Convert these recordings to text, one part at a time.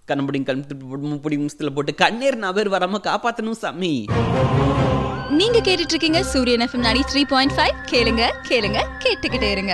கண்படி கண் முப்படி முஸ்தில் போட்டு கண்ணீர் நபர் வராம காப்பாத்தணும் சாமி நீங்க கேட்டுட்டு இருக்கீங்க சூரியன் எஃப்எம் 93.5 த்ரீ பாயிண்ட் ஃபைவ் கேளுங்க கேளுங்க கேட்டுக்கிட்டே இருங்க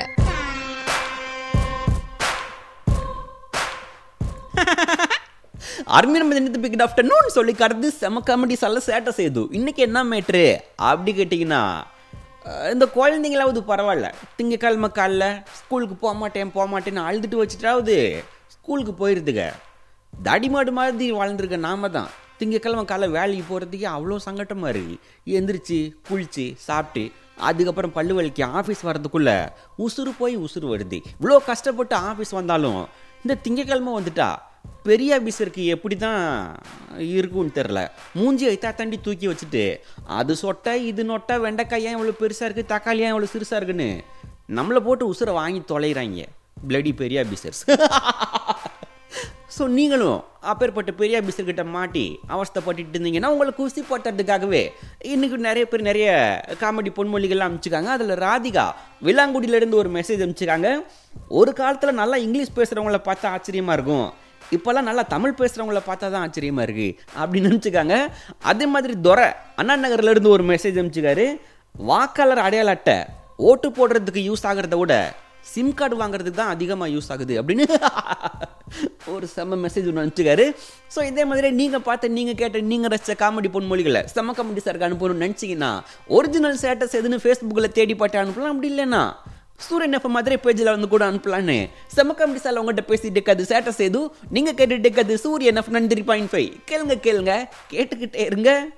அருமையான மதியத்து பிக் ஆஃப்டர்நூன் சொல்லி கடந்து செம காமெடி சல்ல சேட்டை செய்து இன்னைக்கு என்ன மேட்ரு அப்படி கேட்டிங்கன்னா அஹ், இந்த குழந்தைங்களாவது பரவாயில்ல திங்கக்கிழமை காலைல ஸ்கூலுக்கு போக மாட்டேன் போக மாட்டேன்னு அழுதுட்டு வச்சுட்டாவது ஸ்கூலுக்கு போயிருதுங்க தடிமாடு மாதிரி வாழ்ந்துருக்க நாம தான் திங்கக்கிழமை காலைல வேலைக்கு போகிறதுக்கே அவ்வளோ சங்கட்டமாக இருக்கு எந்திரிச்சு குளிச்சு சாப்பிட்டு அதுக்கப்புறம் பல்லு வலிக்கு ஆஃபீஸ் வர்றதுக்குள்ள உசுறு போய் உசுறு வருது இவ்வளோ கஷ்டப்பட்டு ஆஃபீஸ் வந்தாலும் இந்த திங்கக்கிழமை வந்துட்டா பெரிய ஆபீசருக்கு எப்படி தான் இருக்கும்னு தெரில மூஞ்சி ஐத்தா தாண்டி தூக்கி வச்சுட்டு அது சொட்டை இது நொட்டை வெண்டைக்காய் ஏன் இவ்வளோ பெருசாக இருக்குது தக்காளி ஏன் இவ்வளோ சிறுசாக இருக்குன்னு நம்மளை போட்டு உசுரை வாங்கி தொலைகிறாங்க பிளடி பெரிய ஆபீசர்ஸ் ஸோ நீங்களும் அப்பேற்பட்ட பெரிய ஆபீசர்கிட்ட மாட்டி அவஸ்தைப்பட்டுட்டு இருந்தீங்கன்னா உங்களை குசி போட்டுறதுக்காகவே இன்னைக்கு நிறைய பேர் நிறைய காமெடி பொன்மொழிகள்லாம் அனுப்பிச்சிருக்காங்க அதில் ராதிகா விலாங்குடியிலேருந்து ஒரு மெசேஜ் அனுப்பிச்சிருக்காங்க ஒரு காலத்தில் நல்லா இங்கிலீஷ் பேசுகிறவங்கள பார்த்தா ஆச்சரியமாக இருக்கும் இப்போல்லாம் நல்லா தமிழ் பேசுகிறவங்கள பார்த்தா தான் ஆச்சரியமாக இருக்குது அப்படின்னு நினச்சிக்காங்க அதே மாதிரி துரை அண்ணா நகர்லேருந்து ஒரு மெசேஜ் அனுப்பிச்சிருக்காரு வாக்காளர் அடையாள அட்டை ஓட்டு போடுறதுக்கு யூஸ் ஆகிறத விட சிம் கார்டு வாங்குறதுக்கு தான் அதிகமாக யூஸ் ஆகுது அப்படின்னு ஒரு செம்ம மெசேஜ் ஒன்று அனுப்பிச்சிருக்காரு ஸோ இதே மாதிரி நீங்கள் பார்த்து நீங்கள் கேட்ட நீங்கள் ரசித்த காமெடி பொன்மொழிகளை செம்ம காமெடி சாருக்கு அனுப்பணும்னு நினச்சிங்கன்னா ஒரிஜினல் ஸ்டேட்டஸ் எதுன்னு ஃபேஸ்புக்கில் தேடி பாட்டு அனுப்பலாம் அப்படி இல்லைன்னா சூரியன் எஃப் மதுரை பேஜில் வந்து கூட அனுப்பலான்னு செம்ம காமெடி சார் உங்கள்கிட்ட பேசிட்டு இருக்காது ஸ்டேட்டஸ் எதுவும் நீங்கள் கேட்டுட்டு இருக்காது சூரியன் எஃப் நன்றி பாயிண்ட் ஃபைவ் கேளுங்க கேளுங்க கேட்டுக்கிட்டே இருங்க